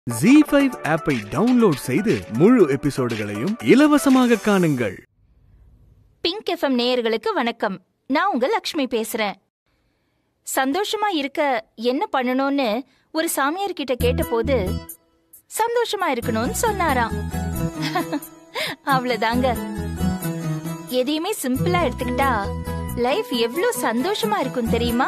G five ஆப்பை download செய்து முழு எபிசோடுகளையும் இலவசமாக காணுங்கள் பிங்க் எஃப்எம் நேயர்களுக்கு வணக்கம் நான் உங்க லக்ஷ்மி பேசுறேன் சந்தோஷமா இருக்க என்ன பண்ணணும்னு ஒரு சாமியார் கிட்ட கேட்டபோது சந்தோஷமா இருக்கணும்னு சொன்னாராம் அவ்வளவுதாங்க எதையுமே சிம்பிளா எடுத்துக்கிட்டா லைஃப் எவ்வளவு சந்தோஷமா இருக்கும் தெரியுமா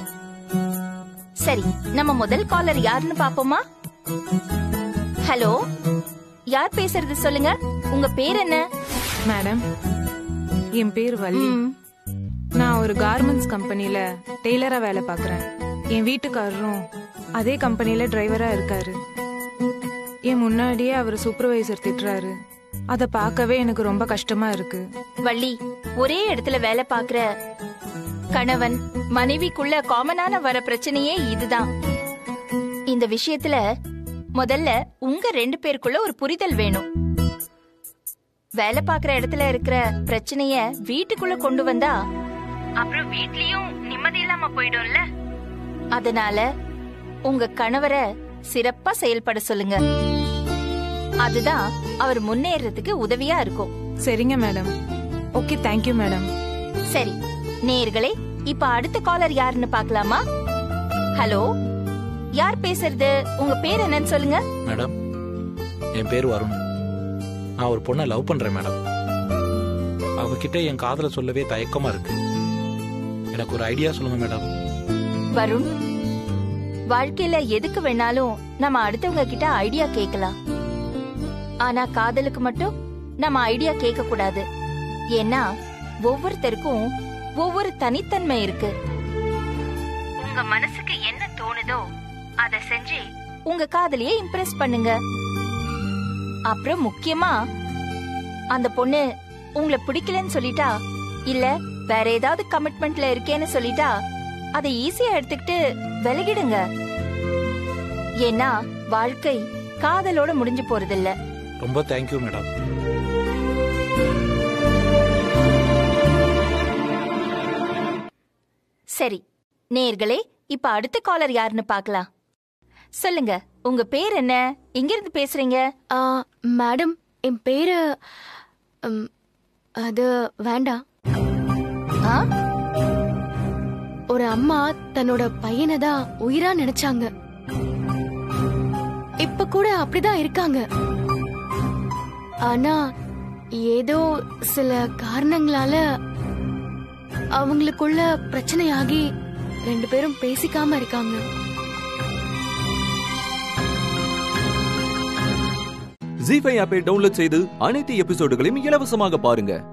சரி நம்ம முதல் காலர் யாருன்னு பாப்போமா ஹலோ யார் பேசுறது சொல்லுங்க உங்க பேர் என்ன மேடம் என் பேர் வள்ளி ம், நான் ஒரு கார்மெண்ட்ஸ் கம்பெனில டெய்லரா வேலை பார்க்கறேன் என் வீட்டுக்காரரும் அதே கம்பெனில டிரைவரா இருக்காரு என் முன்னாடியே அவர் சூப்பர்வைசர் திட்டுறாரு அத பார்க்கவே எனக்கு ரொம்ப கஷ்டமா இருக்கு வள்ளி ஒரே இடத்துல வேலை பாக்குற கணவன் மனைவிக்குள்ள காமனான வர பிரச்சனையே இதுதான் இந்த விஷயத்துல முதல்ல உங்க ரெண்டு பேருக்குள்ள ஒரு புரிதல் வேணும் வேலை பாக்குற இடத்துல இருக்கிற பிரச்சனைய வீட்டுக்குள்ள கொண்டு வந்தா அப்புறம் வீட்லயும் நிம்மதி இல்லாம போயிடும்ல அதனால உங்க கணவரை சிறப்பா செயல்பட சொல்லுங்க அதுதான் அவர் முன்னேறதுக்கு உதவியா இருக்கும் சரிங்க மேடம் ஓகே தேங்க்யூ மேடம் சரி நேயர்களே இப்ப அடுத்த காலர் யாருன்னு பார்க்கலாமா ஹலோ யார் பேசுறது உங்க பேர் என்னன்னு சொல்லுங்க மேடம் என் பேர் வருண் நான் ஒரு பொண்ணை லவ் பண்றேன் மேடம் அவகிட்ட என் காதல சொல்லவே தயக்கமா இருக்கு எனக்கு ஒரு ஐடியா சொல்லுங்க மேடம் வருண் வாழ்க்கையில எதுக்கு வேணாலும் நம்ம அடுத்தவங்க கிட்ட ஐடியா கேட்கலாம் ஆனா காதலுக்கு மட்டும் நம்ம ஐடியா கேட்க கூடாது ஏன்னா ஒவ்வொருத்தருக்கும் ஒவ்வொரு தனித்தன்மை இருக்கு உங்க மனசுக்கு என்ன தோணுதோ அத செஞ்சு உங்க காதலிய இம்ப்ரெஸ் பண்ணுங்க அப்புறம் முக்கியமா அந்த பொண்ணு உங்களை பிடிக்கலன்னு சொல்லிட்டா இல்ல வேற ஏதாவது கமிட்மெண்ட்ல இருக்கேன்னு சொல்லிட்டா அதை ஈஸியா எடுத்துக்கிட்டு விலகிடுங்க ஏன்னா வாழ்க்கை காதலோட முடிஞ்சு போறதில்ல ரொம்ப தேங்க்யூ மேடம் சரி நேர்களே இப்ப அடுத்த காலர் யாருன்னு பார்க்கலாம் சொல்லுங்க உங்க பேர் என்ன எங்க இருந்து பேசுறீங்க ஆ மேடம் என் பேரு ம், அது வேண்டாம் ஆ? ஒரு அம்மா தன்னோட பையனை தான் உயிரா நினைச்சாங்க இப்ப கூட அப்படிதான் இருக்காங்க ஆனா ஏதோ சில காரணங்களால அவங்களுக்குள்ள பிரச்சனையாகி ரெண்டு பேரும் பேசிக்காம இருக்காங்க ஜி ஃபைவ் ஆப்பை டவுன்லோட் செய்து அனைத்து எபிசோடுகளையும் இலவசமாக பாருங்க